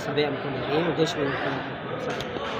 ಸಭೆ ಹಮ್ಮಿಕೊಂಡಿದ್ದಾರೆ ಏನು ಉದ್ದೇಶಗಳು ಸರ್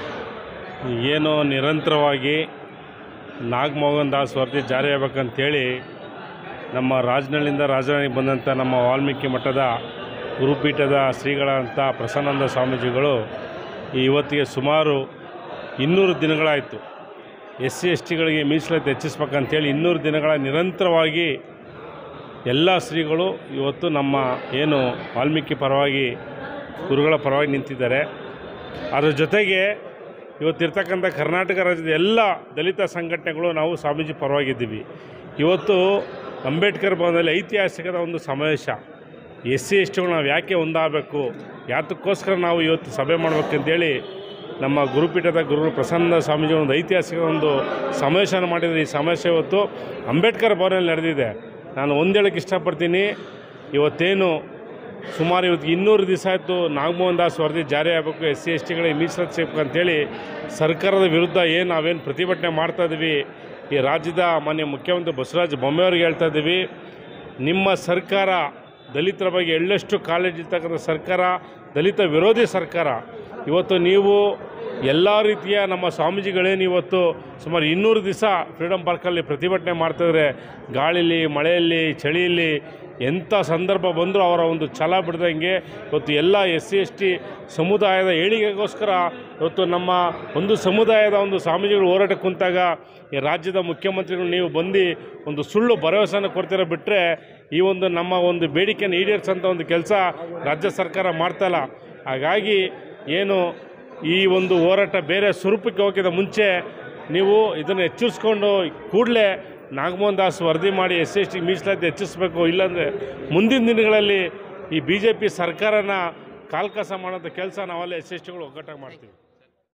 ಏನು ನಿರಂತರವಾಗಿ ನಾಗಮೋಹನ್ ದಾಸ್ ವರದಿ ಜಾರಿ ಆಗ್ಬೇಕಂತೇಳಿ ನಮ್ಮ ರಾಜನಹಳ್ಳಿಯಿಂದ ರಾಜಧಾನಿಗೆ ಬಂದಂಥ ನಮ್ಮ ವಾಲ್ಮೀಕಿ ಮಠದ ಗುರುಪೀಠದ ಶ್ರೀಗಳಂಥ ಪ್ರಸನ್ನಾನಂದ ಸ್ವಾಮೀಜಿಗಳು ಈ ಇವತ್ತಿಗೆ ಸುಮಾರು ಇನ್ನೂರು ದಿನಗಳಾಯಿತು ಎಸ್ ಸಿ ಎಸ್ ಟಿಗಳಿಗೆ ಮೀಸಲಾತಿ ಹೆಚ್ಚಿಸ್ಬೇಕಂತೇಳಿ ಇನ್ನೂರು ದಿನಗಳ ನಿರಂತರವಾಗಿ ಎಲ್ಲ ಶ್ರೀಗಳು ಇವತ್ತು ನಮ್ಮ ಏನು ವಾಲ್ಮೀಕಿ ಪರವಾಗಿ ಗುರುಗಳ ಪರವಾಗಿ ನಿಂತಿದ್ದಾರೆ ಅದರ ಜೊತೆಗೆ ಇವತ್ತಿರ್ತಕ್ಕಂಥ ಕರ್ನಾಟಕ ರಾಜ್ಯದ ಎಲ್ಲ ದಲಿತ ಸಂಘಟನೆಗಳು ನಾವು ಸ್ವಾಮೀಜಿ ಪರವಾಗಿದ್ದೀವಿ ಇವತ್ತು ಅಂಬೇಡ್ಕರ್ ಭವನದಲ್ಲಿ ಐತಿಹಾಸಿಕದ ಒಂದು ಸಮಾವೇಶ ಎಸ್ ಸಿ ಎಸ್ ಟಿಗಳು ನಾವು ಯಾಕೆ ಒಂದಾಗಬೇಕು ಯಾತಕ್ಕೋಸ್ಕರ ನಾವು ಇವತ್ತು ಸಭೆ ಮಾಡಬೇಕಂತೇಳಿ ನಮ್ಮ ಗುರುಪೀಠದ ಗುರು ಪ್ರಸನ್ನ ಸ್ವಾಮೀಜಿ ಒಂದು ಐತಿಹಾಸಿಕ ಒಂದು ಸಮಾವೇಶನ ಮಾಡಿದರೆ ಈ ಸಮಾವೇಶ ಇವತ್ತು ಅಂಬೇಡ್ಕರ್ ಭವನದಲ್ಲಿ ನಡೆದಿದೆ ನಾನು ಒಂದು ಹೇಳಕ್ಕೆ ಇಷ್ಟಪಡ್ತೀನಿ ಇವತ್ತೇನು ಸುಮಾರು ಇವತ್ತು ಇನ್ನೂರು ದಿವಸ ಆಯಿತು ನಾಗಮೋಹನ್ ದಾಸ್ ವರದಿ ಜಾರಿ ಆಗಬೇಕು ಎಸ್ ಸಿ ಎಸ್ ಟಿಗಳಿಗೆ ಮೀಸಲಾತಿ ಸಿಗಬೇಕು ಅಂತೇಳಿ ಸರ್ಕಾರದ ವಿರುದ್ಧ ಏನು ನಾವೇನು ಪ್ರತಿಭಟನೆ ಮಾಡ್ತಾ ಇದ್ದೀವಿ ಈ ರಾಜ್ಯದ ಮಾನ್ಯ ಮುಖ್ಯಮಂತ್ರಿ ಬಸವರಾಜ ಬೊಮ್ಮೆಯವ್ರಿಗೆ ಹೇಳ್ತಾ ಇದ್ದೀವಿ ನಿಮ್ಮ ಸರ್ಕಾರ ದಲಿತರ ಬಗ್ಗೆ ಎಳ್ಳಷ್ಟು ಕಾಳಜಿ ಇರ್ತಕ್ಕಂಥ ಸರ್ಕಾರ ದಲಿತ ವಿರೋಧಿ ಸರ್ಕಾರ ಇವತ್ತು ನೀವು ಎಲ್ಲ ರೀತಿಯ ನಮ್ಮ ಸ್ವಾಮೀಜಿಗಳೇನು ಇವತ್ತು ಸುಮಾರು ಇನ್ನೂರು ದಿವಸ ಫ್ರೀಡಮ್ ಪಾರ್ಕಲ್ಲಿ ಪ್ರತಿಭಟನೆ ಮಾಡ್ತಾಯಿದ್ರೆ ಗಾಳಿಲಿ ಮಳೆಯಲ್ಲಿ ಚಳಿಯಲ್ಲಿ ಎಂಥ ಸಂದರ್ಭ ಬಂದರೂ ಅವರ ಒಂದು ಛಲ ಬಿಡ್ದಂಗೆ ಇವತ್ತು ಎಲ್ಲ ಎಸ್ ಸಿ ಎಸ್ ಟಿ ಸಮುದಾಯದ ಏಳಿಗೆಗೋಸ್ಕರ ಇವತ್ತು ನಮ್ಮ ಒಂದು ಸಮುದಾಯದ ಒಂದು ಸ್ವಾಮೀಜಿಗಳು ಹೋರಾಟಕ್ಕೆ ಕುಂತಾಗ ಈ ರಾಜ್ಯದ ಮುಖ್ಯಮಂತ್ರಿಗಳು ನೀವು ಬಂದು ಒಂದು ಸುಳ್ಳು ಭರವಸೆಯನ್ನು ಕೊಡ್ತಿರೋ ಬಿಟ್ಟರೆ ಈ ಒಂದು ನಮ್ಮ ಒಂದು ಬೇಡಿಕೆಯನ್ನು ಈಡೇರಿಸೋಂಥ ಒಂದು ಕೆಲಸ ರಾಜ್ಯ ಸರ್ಕಾರ ಮಾಡ್ತಾಯಿಲ್ಲ ಹಾಗಾಗಿ ಏನು ಈ ಒಂದು ಹೋರಾಟ ಬೇರೆ ಸ್ವರೂಪಕ್ಕೆ ಹೋಗಿದ ಮುಂಚೆ ನೀವು ಇದನ್ನು ಎಚ್ಚರಿಸ್ಕೊಂಡು ಕೂಡಲೇ ನಾಗಮೋಹನ್ ದಾಸ್ ವರದಿ ಮಾಡಿ ಎಸ್ ಎಸ್ ಟಿ ಮೀಸಲಾತಿ ಹೆಚ್ಚಿಸಬೇಕು ಇಲ್ಲಾಂದರೆ ಮುಂದಿನ ದಿನಗಳಲ್ಲಿ ಈ ಬಿ ಜೆ ಪಿ ಸರ್ಕಾರನ ಕಾಲ್ಕಸ ಮಾಡೋಂಥ ಕೆಲಸ ನಾವೆಲ್ಲ ಎಸ್ ಎಸ್ ಟಿಗಳು ಒಗ್ಗಟ್ಟಾಗಿ ಮಾಡ್ತೀವಿ